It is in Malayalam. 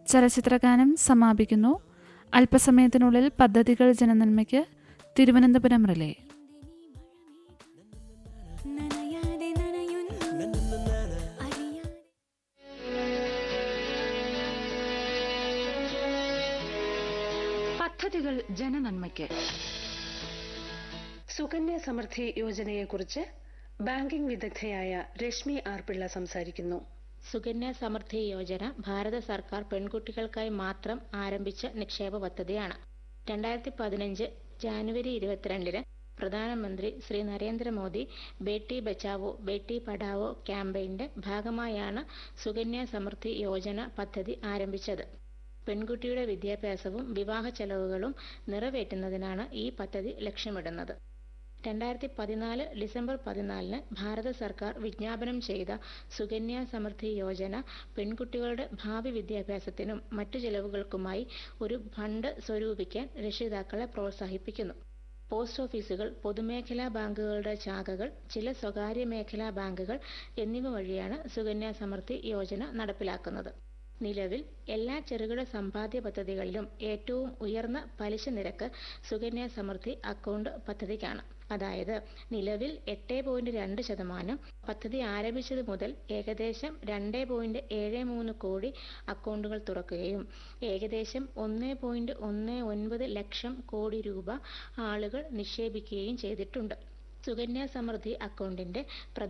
ചലച്ചിത്രഗാനം സമാപിക്കുന്നു അല്പസമയത്തിനുള്ളിൽ പദ്ധതികൾ ജനനന്മയ്ക്ക് തിരുവനന്തപുരം റിലേ നനയാതെ നനയുന്നു അറിയാതെ പദ്ധതികൾ ജനനന്മയ്ക്ക് സുകന്യ സമൃദ്ധി യോജനയെക്കുറിച്ച് ബാങ്കിംഗ് വിദഗ്ധയായ രശ്മി ആർ പിള്ള സംസാരിക്കുന്നു സുകന്യ സമൃദ്ധി യോജന ഭാരത സർക്കാർ പെൺകുട്ടികൾക്കായി മാത്രം ആരംഭിച്ച നിക്ഷേപ പദ്ധതിയാണ് രണ്ടായിരത്തി പതിനഞ്ച് ജാനുവരി ഇരുപത്തിരണ്ടിന് പ്രധാനമന്ത്രി ശ്രീ നരേന്ദ്രമോദി ബേട്ടി ബച്ചാവോ ബേട്ടി പഠാവോ ക്യാമ്പയിന്റെ ഭാഗമായാണ് സുകന്യ സമൃദ്ധി യോജന പദ്ധതി ആരംഭിച്ചത് പെൺകുട്ടിയുടെ വിദ്യാഭ്യാസവും വിവാഹ ചെലവുകളും നിറവേറ്റുന്നതിനാണ് ഈ പദ്ധതി ലക്ഷ്യമിടുന്നത് രണ്ടായിരത്തി പതിനാല് ഡിസംബർ പതിനാലിന് ഭാരത സർക്കാർ വിജ്ഞാപനം ചെയ്ത സുകന്യ സമൃദ്ധി യോജന പെൺകുട്ടികളുടെ ഭാവി വിദ്യാഭ്യാസത്തിനും മറ്റു ചെലവുകൾക്കുമായി ഒരു ഫണ്ട് സ്വരൂപിക്കാൻ രക്ഷിതാക്കളെ പ്രോത്സാഹിപ്പിക്കുന്നു പോസ്റ്റ് ഓഫീസുകൾ പൊതുമേഖലാ ബാങ്കുകളുടെ ശാഖകൾ ചില സ്വകാര്യ മേഖലാ ബാങ്കുകൾ എന്നിവ വഴിയാണ് സുകന്യ സമൃദ്ധി യോജന നടപ്പിലാക്കുന്നത് നിലവിൽ എല്ലാ ചെറുകിട സമ്പാദ്യ പദ്ധതികളിലും ഏറ്റവും ഉയർന്ന പലിശ നിരക്ക് സുകന്യ സമൃദ്ധി അക്കൗണ്ട് പദ്ധതിക്കാണ് അതായത് നിലവിൽ എട്ട് പോയിന്റ് രണ്ട് ശതമാനം പദ്ധതി ആരംഭിച്ചത് മുതൽ ഏകദേശം രണ്ട് പോയിന്റ് ഏഴ് മൂന്ന് കോടി അക്കൗണ്ടുകൾ തുറക്കുകയും ഏകദേശം ഒന്ന് പോയിന്റ് ഒന്ന് ഒൻപത് ലക്ഷം കോടി രൂപ ആളുകൾ നിക്ഷേപിക്കുകയും ചെയ്തിട്ടുണ്ട് സുകന്യ സമൃദ്ധി അക്കൗണ്ടിന്റെ